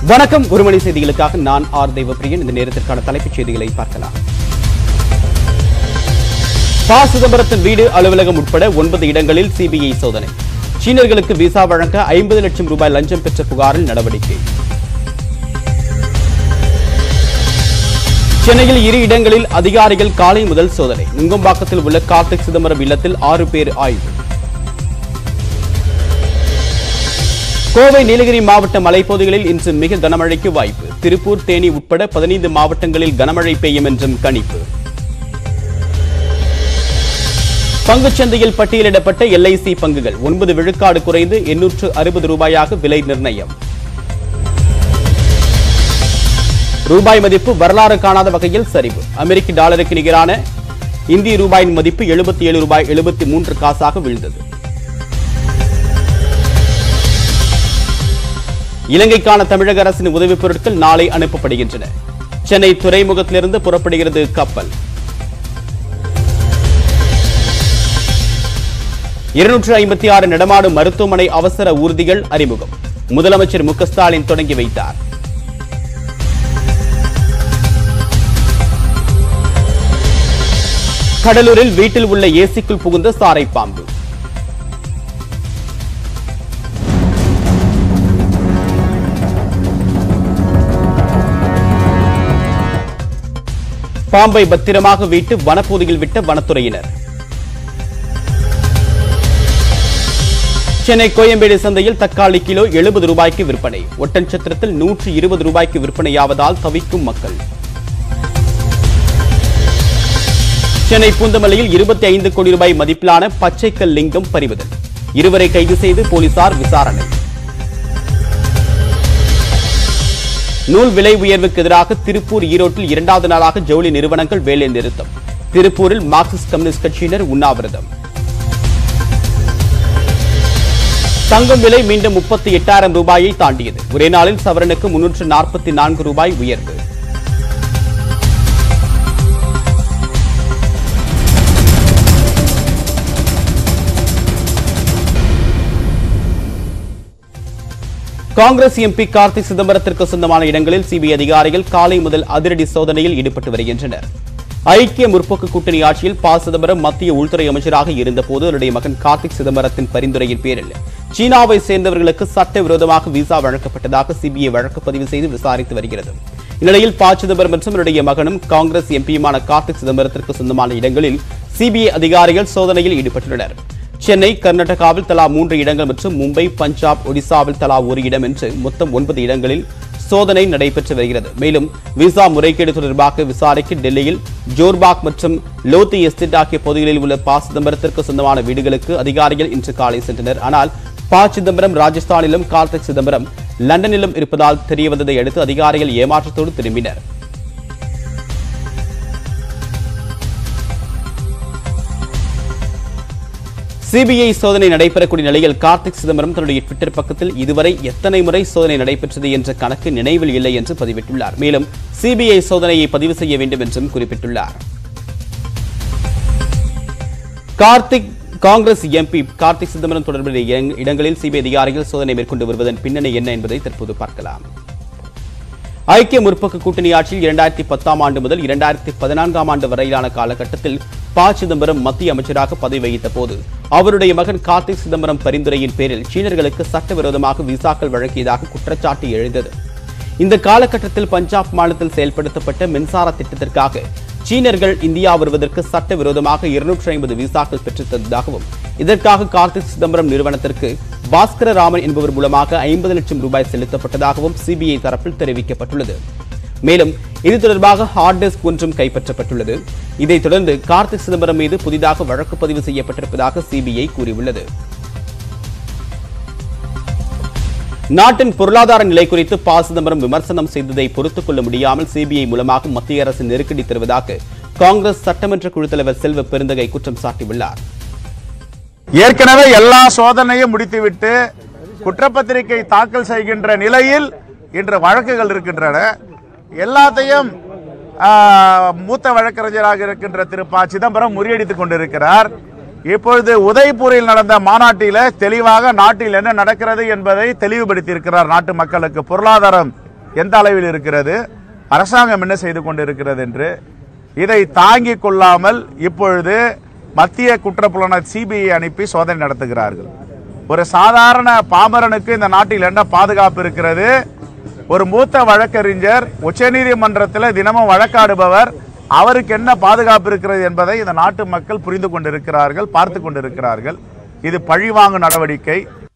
வணக்கம் ஒரு மணி செய்திகளுக்காக நான் ஆர் தெய்வப்பிரியன் இந்த நேரத்திற்கான தலைப்புச் செய்திகளை பார்க்கலாம் ப சிதம்பரத்தின் வீடு அலுவலகம் உட்பட ஒன்பது இடங்களில் சிபிஐ சோதனை சீனர்களுக்கு விசா வழங்க ஐம்பது லட்சம் ரூபாய் லஞ்சம் பெற்ற புகாரில் நடவடிக்கை சென்னையில் இரு இடங்களில் அதிகாரிகள் காலை முதல் சோதனை நுங்கம்பாக்கத்தில் உள்ள கார்த்திக் சிதம்பரம் இல்லத்தில் ஆறு பேர் ஆய்வு கோவை நீலகிரி மாவட்ட மலைப்பகுதிகளில் இன்று மிக கனமழைக்கு வாய்ப்பு திருப்பூர் தேனி உட்பட பதினைந்து மாவட்டங்களில் கனமழை பெய்யும் என்றும் கணிப்பு பங்குச்சந்தையில் பட்டியலிடப்பட்ட எல்ஐசி பங்குகள் ஒன்பது விழுக்காடு குறைந்து எண்ணூற்று அறுபது ரூபாயாக விலை நிர்ணயம் ரூபாய் மதிப்பு வரலாறு காணாத வகையில் சரிவு அமெரிக்க டாலருக்கு நிகரான இந்திய ரூபாயின் மதிப்பு எழுபத்தி ஏழு ரூபாய் எழுபத்தி மூன்று காசாக வீழ்ந்தது இலங்கைக்கான தமிழக அரசின் உதவிப் பொருட்கள் நாளை அனுப்பப்படுகின்றன சென்னை துறைமுகத்திலிருந்து புறப்படுகிறது கப்பல் இருநூற்று ஐம்பத்தி ஆறு நடமாடும் மருத்துவமனை அவசர ஊர்திகள் அறிமுகம் முதலமைச்சர் மு க ஸ்டாலின் தொடங்கி வைத்தார் கடலூரில் வீட்டில் உள்ள ஏசிக்குள் புகுந்த சாரை பாம்பு பாம்பை பத்திரமாக வீட்டு வனப்பகுதியில் விட்ட வனத்துறையினர் சென்னை கோயம்பேடு சந்தையில் தக்காளி கிலோ எழுபது ரூபாய்க்கு விற்பனை ஒட்டன்சத்திரத்தில் நூற்று இருபது ரூபாய்க்கு விற்பனையாவதால் தவிக்கும் மக்கள் சென்னை பூந்தமல்லியில் இருபத்தி ஐந்து கோடி ரூபாய் மதிப்பிலான பச்சைக்கல் லிங்கம் பறிமுதல் இருவரை கைது செய்து போலீசார் விசாரணை நூல் விலை உயர்வுக்கு எதிராக திருப்பூர் ஈரோட்டில் இரண்டாவது நாளாக ஜவுளி நிறுவனங்கள் வேலை நிறுத்தம் திருப்பூரில் மார்க்சிஸ்ட் கம்யூனிஸ்ட் கட்சியினர் உண்ணாவிரதம் தங்கம் விலை மீண்டும் முப்பத்தி எட்டாயிரம் ரூபாயை தாண்டியது ஒரே நாளில் சவரனுக்கு முன்னூற்று நாற்பத்தி நான்கு ரூபாய் உயர்வு காங்கிரஸ் எம்பி கார்த்தி சிதம்பரத்திற்கு சொந்தமான இடங்களில் சிபிஐ அதிகாரிகள் காலை முதல் அதிரடி சோதனையில் ஈடுபட்டு வருகின்றனர் ஐக்கிய முற்போக்கு கூட்டணி ஆட்சியில் ப சிதம்பரம் மத்திய உள்துறை அமைச்சராக இருந்தபோது அவருடைய மகன் கார்த்திக் சிதம்பரத்தின் பரிந்துரையின் பேரில் சீனாவை சேர்ந்தவர்களுக்கு சட்டவிரோதமாக விசா வழங்கப்பட்டதாக சிபிஐ வழக்கு பதிவு செய்து விசாரித்து வருகிறது இந்நிலையில் ப சிதம்பரம் மற்றும் அவருடைய மகனும் காங்கிரஸ் எம்பியுமான கார்த்திக் சிதம்பரத்திற்கு சொந்தமான இடங்களில் சிபிஐ அதிகாரிகள் சோதனையில் ஈடுபட்டுள்ளனர் சென்னை கர்நாடகாவில் தலா மூன்று இடங்கள் மற்றும் மும்பை பஞ்சாப் ஒடிசாவில் தலா ஒரு இடம் என்று மொத்தம் ஒன்பது இடங்களில் சோதனை நடைபெற்று வருகிறது மேலும் விசா முறைகேடு தொடர்பாக விசாரிக்க டெல்லியில் ஜோர்பாக் மற்றும் லோத்தி எஸ்டேட் ஆகிய பகுதிகளில் உள்ள ப சிதம்பரத்திற்கு சொந்தமான வீடுகளுக்கு அதிகாரிகள் இன்று காலை சென்றனர் ஆனால் ப சிதம்பரம் ராஜஸ்தானிலும் கார்த்திக் சிதம்பரம் லண்டனிலும் இருப்பதால் தெரியவந்ததை அடுத்து அதிகாரிகள் ஏமாற்றத்தோடு திரும்பினர் சிபிஐ சோதனை நடைபெறக்கூடிய நிலையில் கார்த்திக் சிதம்பரம் தன்னுடைய ட்விட்டர் பக்கத்தில் இதுவரை எத்தனை முறை சோதனை நடைபெற்றது என்ற கணக்கு நினைவில் இல்லை என்று பதிவிட்டுள்ளார் மேலும் சிபிஐ சோதனையை பதிவு செய்ய வேண்டும் என்றும் குறிப்பிட்டுள்ளார் கார்த்திக் காங்கிரஸ் எம்பி கார்த்திக் சிதம்பரம் தொடர்புடைய இடங்- இடங்களில் சிபிஐ அதிகாரிகள் சோதனை மேற்கொண்டு வருவதன் பின்னணி என்ன என்பதை தற்போது பார்க்கலாம் ஐக்கிய முற்போக்கு கூட்டணி ஆட்சியில் இரண்டாயிரத்தி பத்தாம் ஆண்டு முதல் இரண்டாயிரத்தி பதினான்காம் ஆண்டு வரையிலான காலகட்டத்தில் ப சிதம்பரம் மத்திய அமைச்சராக பதவி வகித்த போது அவருடைய மகன் கார்த்திக் சிதம்பரம் பரிந்துரையின் பேரில் சீனர்களுக்கு சட்டவிரோதமாக விசாக்கள் வழங்கியதாக குற்றச்சாட்டு எழுந்தது இந்த காலகட்டத்தில் பஞ்சாப் மாநிலத்தில் செயல்படுத்தப்பட்ட மின்சார திட்டத்திற்காக சீனர்கள் இந்தியா வருவதற்கு சட்டவிரோதமாக இருநூற்றி ஐம்பது விசாக்கள் பெற்றுத் தந்ததாகவும் இதற்காக கார்த்திக் சிதம்பரம் நிறுவனத்திற்கு பாஸ்கர ராமன் என்பவர் மூலமாக ஐம்பது லட்சம் ரூபாய் செலுத்தப்பட்டதாகவும் சிபிஐ தரப்பில் தெரிவிக்கப்பட்டுள்ளது மேலும் இது தொடர்பாக ஹார்ட் டிஸ்க் ஒன்றும் கைப்பற்றப்பட்டுள்ளது இதைத் தொடர்ந்து கார்த்திக் சிதம்பரம் மீது புதிதாக வழக்கு பதிவு செய்யப்பட்டிருப்பதாக சிபிஐ கூறியுள்ளது நாட்டின் பொருளாதார நிலை குறித்து ப சிதம்பரம் விமர்சனம் செய்ததை பொறுத்துக் கொள்ள முடியாமல் சிபிஐ மூலமாக மத்திய அரசு நெருக்கடி தருவதாக காங்கிரஸ் சட்டமன்ற குழு தலைவர் செல்வ பெருந்தகை குற்றம் சாட்டியுள்ளார் ஏற்கனவே எல்லா சோதனையும் முடித்துவிட்டு குற்றப்பத்திரிகை தாக்கல் செய்கின்ற நிலையில் இன்று வழக்குகள் இருக்கின்றன எல்லாத்தையும் ஆ, மூத்த வழக்கறிஞராக இருக்கின்ற திரு ப சிதம்பரம் முறியடித்துக் கொண்டிருக்கிறார் இப்பொழுது உதய்பூரில் நடந்த மாநாட்டில தெளிவாக நாட்டில் என்ன நடக்கிறது என்பதை தெளிவுபடுத்தியிருக்கிறார் நாட்டு மக்களுக்கு பொருளாதாரம் எந்த அளவில் இருக்கிறது அரசாங்கம் என்ன செய்து கொண்டிருக்கிறது என்று இதை தாங்கிக் கொள்ளாமல் இப்பொழுது மத்திய குற்றப்புலனாய்வு சிபிஐ அனுப்பி சோதனை நடத்துகிறார்கள் ஒரு சாதாரண பாமரனுக்கு இந்த நாட்டில் என்ன பாதுகாப்பு இருக்கிறது ஒரு மூத்த வழக்கறிஞர் உச்சநீதிமன்றத்தில் தினமும் வழக்காடுபவர் அவருக்கு என்ன பாதுகாப்பு இருக்கிறது என்பதை இந்த நாட்டு மக்கள் புரிந்து கொண்டிருக்கிறார்கள் பார்த்து கொண்டிருக்கிறார்கள் இது பழிவாங்கும் நடவடிக்கை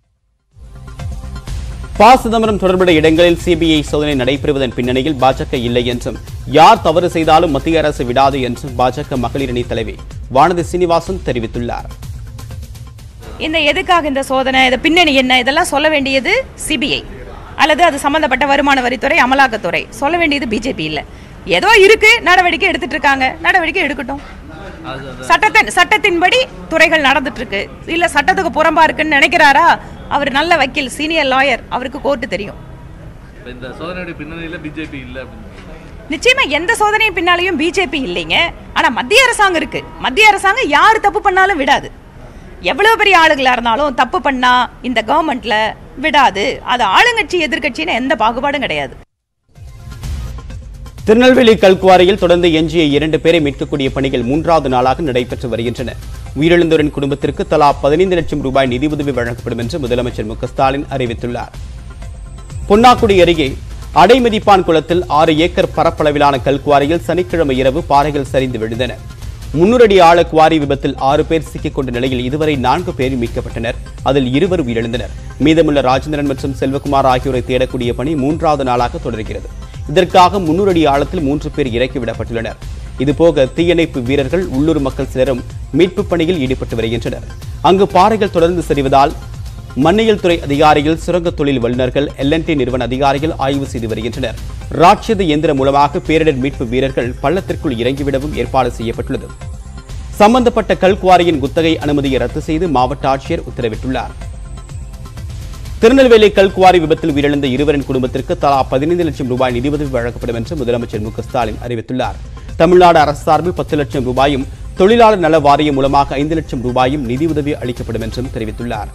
ப சிதம்பரம் தொடர்புடைய இடங்களில் சிபிஐ சோதனை நடைபெறுவதன் பின்னணியில் பாஜக இல்லை என்றும் யார் தவறு செய்தாலும் மத்திய அரசு விடாது என்றும் பாஜக மகளிர் அணி தலைவி வானதி சீனிவாசன் தெரிவித்துள்ளார் இந்த எதுக்காக இந்த சோதனை இது பின்னணி என்ன இதெல்லாம் சொல்ல வேண்டியது சிபிஐ அல்லது அது சம்பந்தப்பட்ட வருமான வரித்துறை அமலாக்கத்துறை சொல்ல வேண்டியது பிஜேபி இல்ல ஏதோ இருக்கு நடவடிக்கை எடுத்துட்டு இருக்காங்க நடவடிக்கை எடுக்கட்டும் சட்டத்தின் சட்டத்தின்படி துறைகள் நடந்துட்டு இருக்கு இல்ல சட்டத்துக்கு புறம்பா இருக்குன்னு நினைக்கிறாரா அவர் நல்ல வக்கீல் சீனியர் லாயர் அவருக்கு கோர்ட்டு தெரியும் இப்ப இந்த சோதனையுடைய பின்னணியில பிஜேபி இல்ல அப்படின்னு நிச்சயமா எந்த சோதனையும் பின்னாலையும் பிஜேபி இல்லைங்க ஆனா மத்திய அரசாங்கம் இருக்கு மத்திய அரசாங்கம் யார் தப்பு பண்ணாலும் விடாது எவ்வளவு பெரிய ஆளுகளா இருந்தாலும் தப்பு பண்ணா இந்த கவர்மெண்ட்ல விடாது அது ஆளுங்கட்சி எதிர்க்கட்சின்னு எந்த பாகுபாடும் கிடையாது திருநெல்வேலி கல்குவாரியில் தொடர்ந்து எஞ்சிய இரண்டு பேரை மீட்கக்கூடிய பணிகள் மூன்றாவது நாளாக நடைபெற்று வருகின்றன உயிரிழந்தோரின் குடும்பத்திற்கு தலா பதினைந்து லட்சம் ரூபாய் நிதியுதவி வழங்கப்படும் என்று முதலமைச்சர் மு க ஸ்டாலின் அறிவித்துள்ளார் பொன்னாக்குடி அருகே அடைமதிப்பான் குளத்தில் ஆறு ஏக்கர் பரப்பளவிலான கல்குவாரியில் சனிக்கிழமை இரவு பாறைகள் சரிந்து விழுந்தன முன்னூறு அடி ஆழ குவாரி விபத்தில் ஆறு பேர் சிக்கிக் கொண்ட நிலையில் இதுவரை நான்கு பேர் மீட்கப்பட்டனர் அதில் இருவர் உயிரிழந்தனர் மீதமுள்ள ராஜேந்திரன் மற்றும் செல்வகுமார் ஆகியோரை தேடக்கூடிய பணி மூன்றாவது நாளாக தொடர்கிறது இதற்காக முன்னூறு அடி ஆழத்தில் மூன்று பேர் இறக்கிவிடப்பட்டுள்ளனர் இதுபோக தீயணைப்பு வீரர்கள் உள்ளூர் மக்கள் சிலரும் மீட்புப் பணியில் ஈடுபட்டு வருகின்றனர் அங்கு பாறைகள் தொடர்ந்து சரிவதால் மண்ணியல் துறை அதிகாரிகள் சுரங்க தொழில் வல்லுநர்கள் எல்என்டி நிறுவன அதிகாரிகள் ஆய்வு செய்து வருகின்றனர் ராட்சத இயந்திரம் மூலமாக பேரிடர் மீட்பு வீரர்கள் பள்ளத்திற்குள் இறங்கிவிடவும் ஏற்பாடு செய்யப்பட்டுள்ளது சம்பந்தப்பட்ட கல்குவாரியின் குத்தகை அனுமதியை ரத்து செய்து மாவட்ட ஆட்சியர் உத்தரவிட்டுள்ளார் திருநெல்வேலி கல்குவாரி விபத்தில் உயிரிழந்த இருவரின் குடும்பத்திற்கு தலா பதினைந்து லட்சம் ரூபாய் நிதியுதவி வழங்கப்படும் என்று முதலமைச்சர் மு க ஸ்டாலின் அறிவித்துள்ளார் தமிழ்நாடு அரசு சார்பில் பத்து லட்சம் ரூபாயும் தொழிலாளர் நல வாரியம் மூலமாக ஐந்து லட்சம் ரூபாயும் நிதியுதவி அளிக்கப்படும் என்றும் தெரிவித்துள்ளார்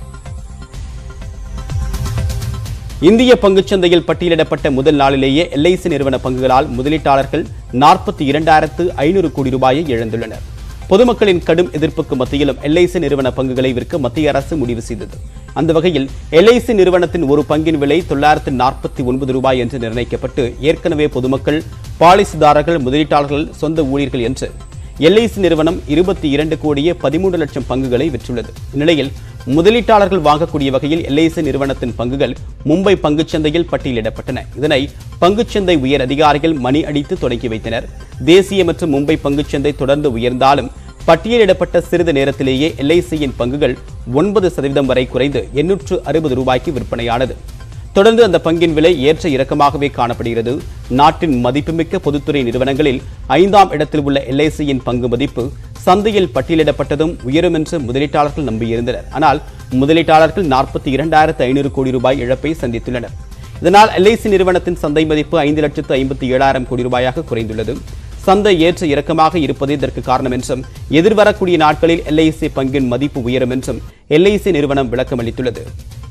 இந்திய பங்குச்சந்தையில் பட்டியலிடப்பட்ட முதல் நாளிலேயே எல்ஐசி நிறுவன பங்குகளால் முதலீட்டாளர்கள் நாற்பத்தி இரண்டாயிரத்து ஐநூறு கோடி ரூபாயை இழந்துள்ளனர் பொதுமக்களின் கடும் எதிர்ப்புக்கு மத்தியிலும் எல்ஐசி நிறுவன பங்குகளை விற்க மத்திய அரசு முடிவு செய்தது அந்த வகையில் எல்ஐசி நிறுவனத்தின் ஒரு பங்கின் விலை தொள்ளாயிரத்து நாற்பத்தி ஒன்பது ரூபாய் என்று நிர்ணயிக்கப்பட்டு ஏற்கனவே பொதுமக்கள் பாலிசிதாரர்கள் முதலீட்டாளர்கள் சொந்த ஊழியர்கள் என்று எல்ஐசி நிறுவனம் இருபத்தி இரண்டு கோடியே பதிமூன்று லட்சம் பங்குகளை விற்றுள்ளது இந்நிலையில் முதலீட்டாளர்கள் வாங்கக்கூடிய வகையில் எல்ஐசி நிறுவனத்தின் பங்குகள் மும்பை பங்குச்சந்தையில் பட்டியலிடப்பட்டன இதனை பங்குச்சந்தை உயர் அதிகாரிகள் மணி அடித்து தொடங்கி வைத்தனர் தேசிய மற்றும் மும்பை பங்குச்சந்தை தொடர்ந்து உயர்ந்தாலும் பட்டியலிடப்பட்ட சிறிது நேரத்திலேயே எல்ஐசியின் பங்குகள் ஒன்பது சதவீதம் வரை குறைந்து எண்ணூற்று அறுபது ரூபாய்க்கு விற்பனையானது தொடர்ந்து அந்த பங்கின் விலை ஏற்ற இறக்கமாகவே காணப்படுகிறது நாட்டின் மதிப்புமிக்க பொதுத்துறை நிறுவனங்களில் ஐந்தாம் இடத்தில் உள்ள எல்ஐசியின் பங்கு மதிப்பு சந்தையில் பட்டியலிடப்பட்டதும் உயரும் என்று முதலீட்டாளர்கள் நம்பியிருந்தனர் ஆனால் முதலீட்டாளர்கள் நாற்பத்தி இரண்டாயிரத்து ஐநூறு கோடி ரூபாய் இழப்பை சந்தித்துள்ளனர் இதனால் எல்ஐசி நிறுவனத்தின் சந்தை மதிப்பு ஐந்து லட்சத்து ஐம்பத்தி ஏழாயிரம் கோடி ரூபாயாக குறைந்துள்ளது சந்தை ஏற்ற இறக்கமாக இருப்பதே இதற்கு காரணம் என்றும் எதிர்வரக்கூடிய நாட்களில் எல்ஐசி பங்கின் மதிப்பு உயரும் என்றும் எல்ஐசி நிறுவனம் விளக்கமளித்துள்ளது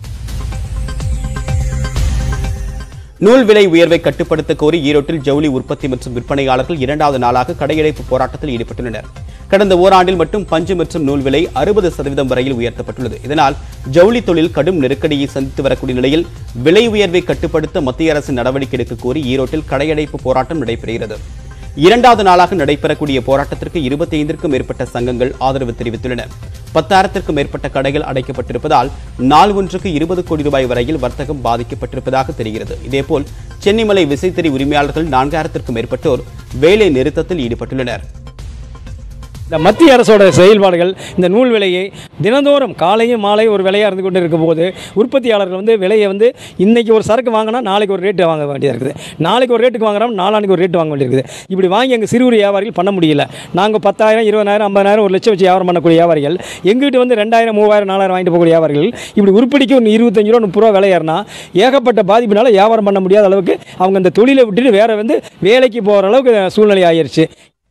நூல் விலை உயர்வை கட்டுப்படுத்த கோரி ஈரோட்டில் ஜவுளி உற்பத்தி மற்றும் விற்பனையாளர்கள் இரண்டாவது நாளாக கடையடைப்பு போராட்டத்தில் ஈடுபட்டுள்ளனர் கடந்த ஓராண்டில் மட்டும் பஞ்சு மற்றும் நூல் விலை அறுபது சதவீதம் வரையில் உயர்த்தப்பட்டுள்ளது இதனால் ஜவுளி தொழில் கடும் நெருக்கடியை சந்தித்து வரக்கூடிய நிலையில் விலை உயர்வை கட்டுப்படுத்த மத்திய அரசு நடவடிக்கை எடுக்க கோரி ஈரோட்டில் கடையடைப்பு போராட்டம் நடைபெறுகிறது இரண்டாவது நாளாக நடைபெறக்கூடிய போராட்டத்திற்கு இருபத்தி ஐந்திற்கும் மேற்பட்ட சங்கங்கள் ஆதரவு தெரிவித்துள்ளன பத்தாயிரத்திற்கும் மேற்பட்ட கடைகள் அடைக்கப்பட்டிருப்பதால் நாள் ஒன்றுக்கு இருபது கோடி ரூபாய் வரையில் வர்த்தகம் பாதிக்கப்பட்டிருப்பதாக தெரிகிறது இதேபோல் சென்னிமலை விசைத்தறி உரிமையாளர்கள் நான்காயிரத்திற்கும் மேற்பட்டோர் வேலை நிறுத்தத்தில் ஈடுபட்டுள்ளனர் இந்த மத்திய அரசோட செயல்பாடுகள் இந்த நூல் விலையை தினந்தோறும் காலையும் மாலையும் ஒரு விலையாக இருந்து கொண்டு இருக்கும் போது உற்பத்தியாளர்கள் வந்து விலையை வந்து இன்றைக்கி ஒரு சரக்கு வாங்கினா நாளைக்கு ஒரு ரேட்டு வாங்க வேண்டியதாக இருக்குது நாளைக்கு ஒரு ரேட்டுக்கு வாங்குறோம் நாளானிக்கு ஒரு ரேட்டு வாங்க வேண்டியிருக்குது இப்படி வாங்கி எங்கள் சிறு குறு வியாபாரிகள் பண்ண முடியல நாங்கள் பத்தாயிரம் இருபதாயிரம் ஐம்பதாயிரம் ஒரு லட்சம் வச்சு வியாபாரம் பண்ணக்கூடிய வியாபாரிகள் எங்கிட்ட வந்து ரெண்டாயிரம் மூவாயிரம் நாலாயிரம் வாங்கிட்டு போகக்கூடிய வியாபாரிகள் இப்படி உருப்படிக்கு ஒரு இருபத்தஞ்சு ரூபா முப்பது ரூபா விலையேறினா ஏகப்பட்ட பாதிப்பினால வியாபாரம் பண்ண முடியாத அளவுக்கு அவங்க அந்த தொழிலை விட்டுட்டு வேறு வந்து வேலைக்கு போகிற அளவுக்கு சூழ்நிலை ஆயிருச்சு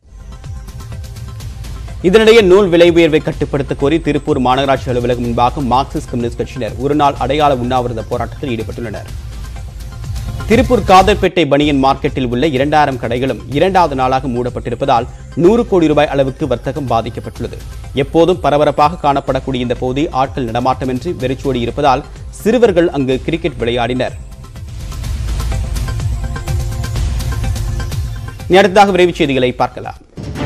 இதனிடையே நூல் விலை உயர்வை கட்டுப்படுத்த கோரி திருப்பூர் மாநகராட்சி அலுவலகம் முன்பாக மார்க்சிஸ்ட் கம்யூனிஸ்ட் கட்சியினர் ஒருநாள் அடையாள உண்ணாவிரத போராட்டத்தில் ஈடுபட்டுள்ளனர் திருப்பூர் காதர்பேட்டை பனியன் மார்க்கெட்டில் உள்ள இரண்டாயிரம் கடைகளும் இரண்டாவது நாளாக மூடப்பட்டிருப்பதால் நூறு கோடி ரூபாய் அளவுக்கு வர்த்தகம் பாதிக்கப்பட்டுள்ளது எப்போதும் பரபரப்பாக காணப்படக்கூடிய இந்த பகுதி ஆட்கள் நடமாட்டமின்றி வெறிச்சோடி இருப்பதால் சிறுவர்கள் அங்கு கிரிக்கெட் விளையாடினர் இனி அடுத்ததாக விரைவுச் செய்திகளை பார்க்கலாம்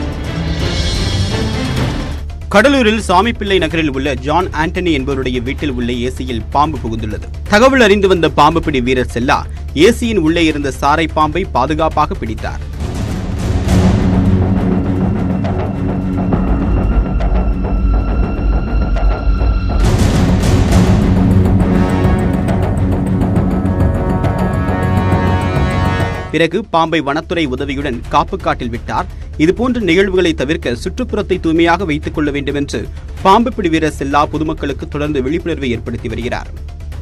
கடலூரில் சாமிப்பிள்ளை நகரில் உள்ள ஜான் ஆண்டனி என்பவருடைய வீட்டில் உள்ள ஏசியில் பாம்பு புகுந்துள்ளது தகவல் அறிந்து வந்த பாம்பு பிடி வீரர் செல்லா ஏசியின் உள்ளே இருந்த சாரை பாம்பை பாதுகாப்பாக பிடித்தார் பிறகு பாம்பை வனத்துறை உதவியுடன் காப்புக்காட்டில் விட்டார் இதுபோன்ற நிகழ்வுகளை தவிர்க்க சுற்றுப்புறத்தை தூய்மையாக வைத்துக் கொள்ள வேண்டும் என்று பாம்பு பிடி வீரர் செல்லா பொதுமக்களுக்கு தொடர்ந்து விழிப்புணர்வை ஏற்படுத்தி வருகிறார்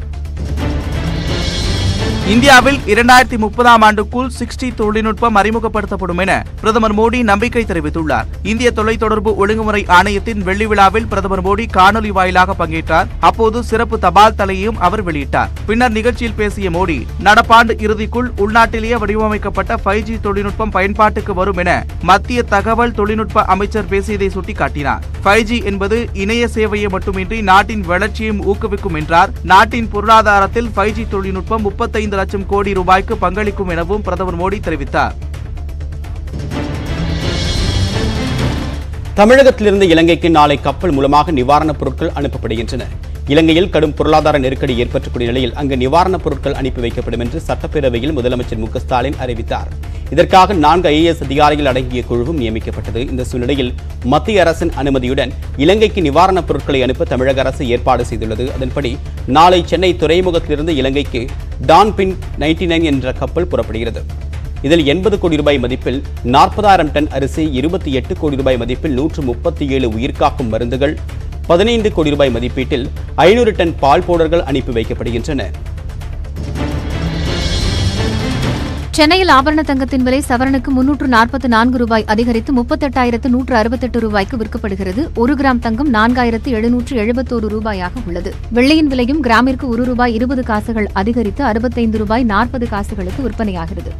இந்தியாவில் இரண்டாயிரத்தி முப்பதாம் ஆண்டுக்குள் சிக்ஸ்டி தொழில்நுட்பம் அறிமுகப்படுத்தப்படும் என பிரதமர் மோடி நம்பிக்கை தெரிவித்துள்ளார் இந்திய தொலைத்தொடர்பு ஒழுங்குமுறை ஆணையத்தின் வெள்ளி விழாவில் பிரதமர் மோடி காணொலி வாயிலாக பங்கேற்றார் அப்போது சிறப்பு தபால் தலையையும் அவர் வெளியிட்டார் பின்னர் நிகழ்ச்சியில் பேசிய மோடி நடப்பாண்டு இறுதிக்குள் உள்நாட்டிலேயே வடிவமைக்கப்பட்ட ஃபைவ் ஜி தொழில்நுட்பம் பயன்பாட்டுக்கு வரும் என மத்திய தகவல் தொழில்நுட்ப அமைச்சர் பேசியதை சுட்டிக்காட்டினார் ஃபைவ் ஜி என்பது இணைய சேவையை மட்டுமின்றி நாட்டின் வளர்ச்சியையும் ஊக்குவிக்கும் என்றார் நாட்டின் பொருளாதாரத்தில் ஃபைவ் ஜி தொழில்நுட்பம் முப்பத்தைந்து லட்சம் கோடி ரூபாய்க்கு பங்களிக்கும் எனவும் பிரதமர் மோடி தெரிவித்தார் தமிழகத்திலிருந்து இலங்கைக்கு நாளை கப்பல் மூலமாக நிவாரணப் பொருட்கள் அனுப்பப்படுகின்றன இலங்கையில் கடும் பொருளாதார நெருக்கடி ஏற்பட்டக்கூடிய நிலையில் அங்கு நிவாரணப் பொருட்கள் அனுப்பி வைக்கப்படும் என்று சட்டப்பேரவையில் முதலமைச்சர் மு க ஸ்டாலின் அறிவித்தார் இதற்காக நான்கு ஐஏஎஸ் அதிகாரிகள் அடங்கிய குழுவும் நியமிக்கப்பட்டது இந்த சூழ்நிலையில் மத்திய அரசின் அனுமதியுடன் இலங்கைக்கு நிவாரணப் பொருட்களை அனுப்ப தமிழக அரசு ஏற்பாடு செய்துள்ளது அதன்படி நாளை சென்னை துறைமுகத்திலிருந்து இலங்கைக்கு டான் பின் நைன்டி என்ற கப்பல் புறப்படுகிறது இதில் எண்பது கோடி ரூபாய் மதிப்பில் நாற்பதாயிரம் டன் அரிசி இருபத்தி எட்டு கோடி ரூபாய் மதிப்பில் நூற்று முப்பத்தி ஏழு உயிர்காக்கும் மருந்துகள் பதினைந்து கோடி ரூபாய் மதிப்பீட்டில் ஐநூறு டன் பால் பவுடர்கள் அனுப்பி வைக்கப்படுகின்றன சென்னையில் ஆபரண தங்கத்தின் விலை சவரனுக்கு முன்னூற்று நாற்பத்து நான்கு ரூபாய் அதிகரித்து முப்பத்தெட்டாயிரத்து நூற்று அறுபத்தெட்டு ரூபாய்க்கு விற்கப்படுகிறது ஒரு கிராம் தங்கம் நான்காயிரத்து எழுநூற்று எழுபத்தோரு ரூபாயாக உள்ளது வெள்ளியின் விலையும் கிராமிற்கு ஒரு ரூபாய் இருபது காசுகள் அதிகரித்து அறுபத்தைந்து ரூபாய் நாற்பது காசுகளுக்கு விற்பனையாகிறது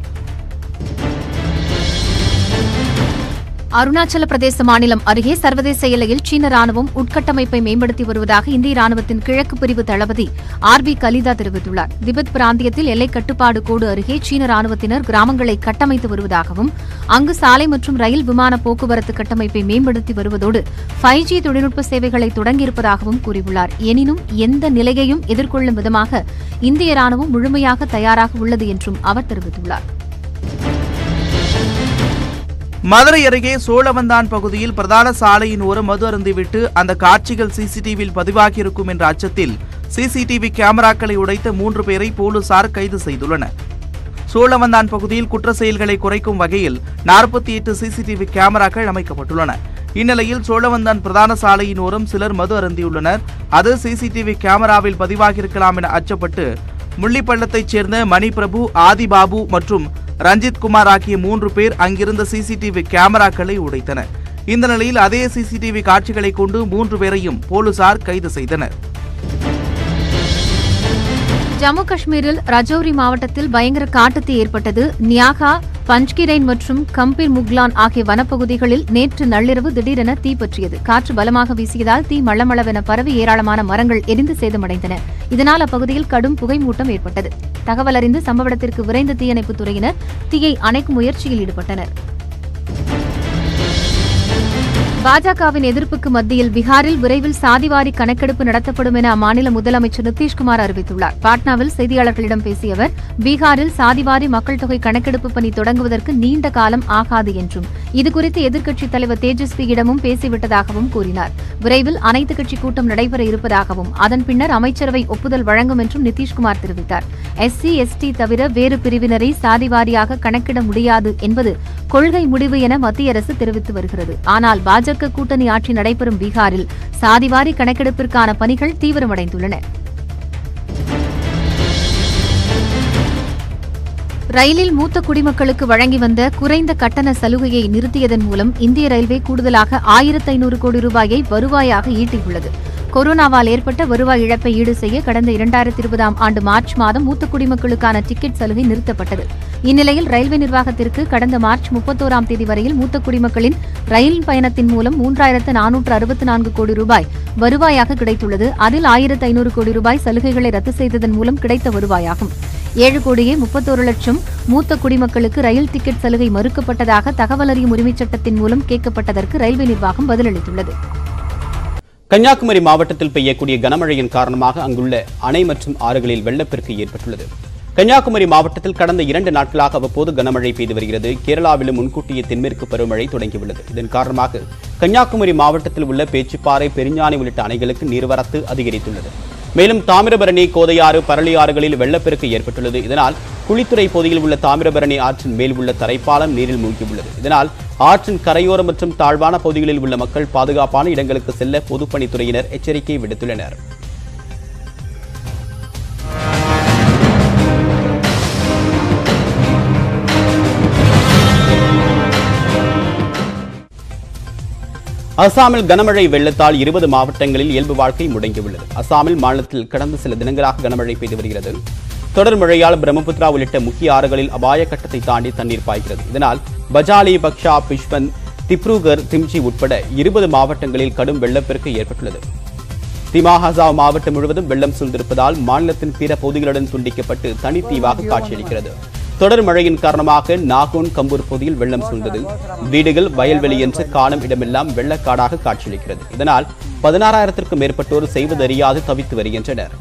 அருணாச்சல பிரதேச மாநிலம் அருகே சர்வதேச எல்லையில் சீன ராணுவம் உட்கட்டமைப்பை மேம்படுத்தி வருவதாக இந்திய ராணுவத்தின் கிழக்கு பிரிவு தளபதி ஆர் பி கலிதா தெரிவித்துள்ளார் திபெத் பிராந்தியத்தில் எல்லை கட்டுப்பாடு கோடு அருகே சீன ராணுவத்தினர் கிராமங்களை கட்டமைத்து வருவதாகவும் அங்கு சாலை மற்றும் ரயில் விமான போக்குவரத்து கட்டமைப்பை மேம்படுத்தி வருவதோடு ஃபைவ் ஜி தொழில்நுட்ப சேவைகளை தொடங்கியிருப்பதாகவும் கூறியுள்ளார் எனினும் எந்த நிலையையும் எதிர்கொள்ளும் விதமாக இந்திய ராணுவம் முழுமையாக தயாராக உள்ளது என்றும் அவர் தெரிவித்துள்ளார் மதுரை அருகே சோழவந்தான் பகுதியில் பிரதான சாலையின் ஓரம் மது அருந்திவிட்டு அந்த காட்சிகள் சிசிடிவியில் பதிவாகியிருக்கும் என்ற அச்சத்தில் சிசிடிவி கேமராக்களை உடைத்த மூன்று பேரை போலீசார் கைது செய்துள்ளனர் சோழவந்தான் பகுதியில் குற்ற செயல்களை குறைக்கும் வகையில் நாற்பத்தி எட்டு சிசிடிவி கேமராக்கள் அமைக்கப்பட்டுள்ளன இந்நிலையில் சோழவந்தான் பிரதான சாலையின் ஓரம் சிலர் மது அருந்தியுள்ளனர் அது சிசிடிவி கேமராவில் பதிவாகியிருக்கலாம் என அச்சப்பட்டு முள்ளிப்பள்ளத்தைச் சேர்ந்த மணிபிரபு ஆதிபாபு மற்றும் ரஞ்சித் குமார் ஆகிய மூன்று பேர் அங்கிருந்த சிசிடிவி கேமராக்களை உடைத்தனர் இந்த நிலையில் அதே சிசிடிவி காட்சிகளை கொண்டு மூன்று பேரையும் போலீசார் கைது செய்தனர் ஜம்மு காஷ்மீரில் ரஜௌரி மாவட்டத்தில் பயங்கர காட்டுத்தீ ஏற்பட்டது நியாகா பஞ்ச்கிரைன் மற்றும் கம்பீர் முக்லான் ஆகிய வனப்பகுதிகளில் நேற்று நள்ளிரவு திடீரென தீ பற்றியது காற்று பலமாக வீசியதால் தீ மளமளவென பரவி ஏராளமான மரங்கள் எரிந்து சேதமடைந்தன இதனால் அப்பகுதியில் கடும் புகை மூட்டம் ஏற்பட்டது தகவல் அறிந்து சம்பவ இடத்திற்கு விரைந்த தீயணைப்புத் துறையினர் தீயை அணைக்கும் முயற்சியில் ஈடுபட்டனர் பாஜகவின் எதிர்ப்புக்கு மத்தியில் பீகாரில் விரைவில் சாதிவாரி கணக்கெடுப்பு நடத்தப்படும் என அம்மாநில முதலமைச்சர் நிதிஷ்குமார் அறிவித்துள்ளார் பாட்னாவில் செய்தியாளர்களிடம் பேசிய அவர் பீகாரில் சாதிவாரி மக்கள் தொகை கணக்கெடுப்பு பணி தொடங்குவதற்கு நீண்ட காலம் ஆகாது என்றும் இதுகுறித்து எதிர்க்கட்சித் தலைவர் தேஜஸ்வியிடமும் பேசிவிட்டதாகவும் கூறினார் விரைவில் அனைத்துக் கட்சி கூட்டம் நடைபெற இருப்பதாகவும் அதன் பின்னர் அமைச்சரவை ஒப்புதல் வழங்கும் என்றும் நிதிஷ்குமார் தெரிவித்தார் எஸ்சி எஸ்டி தவிர வேறு பிரிவினரை சாதிவாரியாக கணக்கிட முடியாது என்பது கொள்கை முடிவு என மத்திய அரசு தெரிவித்து வருகிறது ஆனால் பாஜக கூட்டணி ஆட்சி நடைபெறும் பீகாரில் சாதிவாரி கணக்கெடுப்பிற்கான பணிகள் தீவிரமடைந்துள்ளன ரயிலில் மூத்த குடிமக்களுக்கு வழங்கி வந்த குறைந்த கட்டண சலுகையை நிறுத்தியதன் மூலம் இந்திய ரயில்வே கூடுதலாக ஆயிரத்து ஐநூறு கோடி ரூபாயை வருவாயாக ஈட்டியுள்ளது கொரோனாவால் ஏற்பட்ட வருவாய் இழப்பை ஈடு செய்ய கடந்த இரண்டாயிரத்தி இருபதாம் ஆண்டு மார்ச் மாதம் மூத்த குடிமக்களுக்கான டிக்கெட் சலுகை நிறுத்தப்பட்டது இந்நிலையில் ரயில்வே நிர்வாகத்திற்கு கடந்த மார்ச் முப்பத்தோராம் தேதி வரையில் மூத்த குடிமக்களின் ரயில் பயணத்தின் மூலம் மூன்றாயிரத்து நானூற்று அறுபத்தி நான்கு கோடி ரூபாய் வருவாயாக கிடைத்துள்ளது அதில் ஆயிரத்து ஐநூறு கோடி ரூபாய் சலுகைகளை ரத்து செய்ததன் மூலம் கிடைத்த வருவாயாகும் ஏழு கோடியே முப்பத்தோரு லட்சம் மூத்த குடிமக்களுக்கு ரயில் டிக்கெட் சலுகை மறுக்கப்பட்டதாக தகவல் அறியும் உரிமைச் சட்டத்தின் மூலம் கேட்கப்பட்டதற்கு ரயில்வே நிர்வாகம் பதிலளித்துள்ளது கன்னியாகுமரி மாவட்டத்தில் பெய்யக்கூடிய கனமழையின் காரணமாக அங்குள்ள அணை மற்றும் ஆறுகளில் வெள்ளப்பெருக்கு ஏற்பட்டுள்ளது கன்னியாகுமரி மாவட்டத்தில் கடந்த இரண்டு நாட்களாக அவ்வப்போது கனமழை பெய்து வருகிறது கேரளாவிலும் முன்கூட்டிய தென்மேற்கு பருவமழை தொடங்கியுள்ளது இதன் காரணமாக கன்னியாகுமரி மாவட்டத்தில் உள்ள பேச்சிப்பாறை பெருஞ்சாணி உள்ளிட்ட அணைகளுக்கு நீர்வரத்து அதிகரித்துள்ளது மேலும் தாமிரபரணி கோதையாறு பரளி ஆறுகளில் வெள்ளப்பெருக்கு ஏற்பட்டுள்ளது இதனால் குளித்துறை பகுதியில் உள்ள தாமிரபரணி ஆற்றின் மேல் உள்ள தரைப்பாலம் நீரில் மூழ்கியுள்ளது இதனால் ஆற்றின் கரையோரம் மற்றும் தாழ்வான பகுதிகளில் உள்ள மக்கள் பாதுகாப்பான இடங்களுக்கு செல்ல பொதுப்பணித்துறையினர் எச்சரிக்கை விடுத்துள்ளனர் அசாமில் கனமழை வெள்ளத்தால் இருபது மாவட்டங்களில் இயல்பு வாழ்க்கை முடங்கியுள்ளது அசாமில் மாநிலத்தில் கடந்த சில தினங்களாக கனமழை பெய்து வருகிறது தொடர் மழையால் பிரம்மபுத்திரா உள்ளிட்ட முக்கிய ஆறுகளில் அபாய கட்டத்தை தாண்டி தண்ணீர் பாய்கிறது இதனால் பஜாலி பக்ஷா பிஷ்வந்த் திப்ருகர் திம்ஜி உட்பட இருபது மாவட்டங்களில் கடும் வெள்ளப்பெருக்கு ஏற்பட்டுள்ளது திமாஹாசாவ் மாவட்டம் முழுவதும் வெள்ளம் சூழ்ந்திருப்பதால் மாநிலத்தின் பிற பகுதிகளுடன் துண்டிக்கப்பட்டு தனித்தீவாக காட்சியளிக்கிறது தொடர் மழையின் காரணமாக நாகோன் கம்பூர் பகுதியில் வெள்ளம் சூழ்ந்தது வீடுகள் வயல்வெளி என்று காணும் இடமெல்லாம் வெள்ளக்காடாக காட்சியளிக்கிறது இதனால் பதினாறாயிரத்திற்கும் மேற்பட்டோர் செய்வதறியாது தவித்து வருகின்றனர்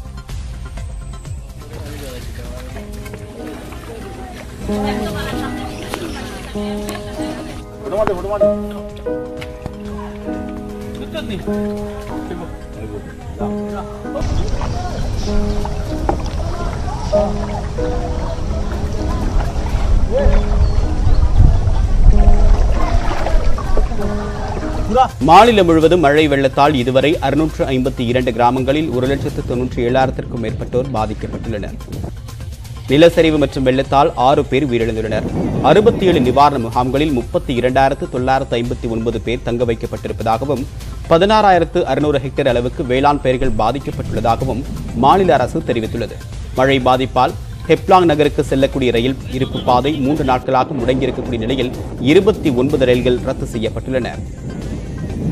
மாநிலம் முழுவதும் மழை வெள்ளத்தால் இதுவரை அறுநூற்று ஐம்பத்தி இரண்டு கிராமங்களில் ஒரு லட்சத்து தொன்னூற்றி ஏழாயிரத்திற்கும் மேற்பட்டோர் பாதிக்கப்பட்டுள்ளனர் நிலச்சரிவு மற்றும் வெள்ளத்தால் ஆறு பேர் உயிரிழந்துள்ளனர் அறுபத்தி ஏழு நிவாரண முகாம்களில் முப்பத்தி இரண்டாயிரத்து தொள்ளாயிரத்து ஐம்பத்தி ஒன்பது பேர் தங்க வைக்கப்பட்டிருப்பதாகவும் பதினாறாயிரத்து அறுநூறு ஹெக்டேர் அளவுக்கு வேளாண் பயிர்கள் பாதிக்கப்பட்டுள்ளதாகவும் மாநில அரசு தெரிவித்துள்ளது மழை பாதிப்பால் ஹெப்லாங் நகருக்கு செல்லக்கூடிய ரயில் இருப்பு பாதை மூன்று நாட்களாக முடங்கியிருக்கக்கூடிய நிலையில் இருபத்தி ஒன்பது ரயில்கள் ரத்து செய்யப்பட்டுள்ளன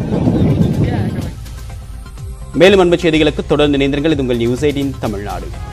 மேலும் அன்பு செய்திகளுக்கு தொடர்ந்து இணைந்திருங்கள் இது உங்கள் நியூஸ் எயிட்டின் தமிழ்நாடு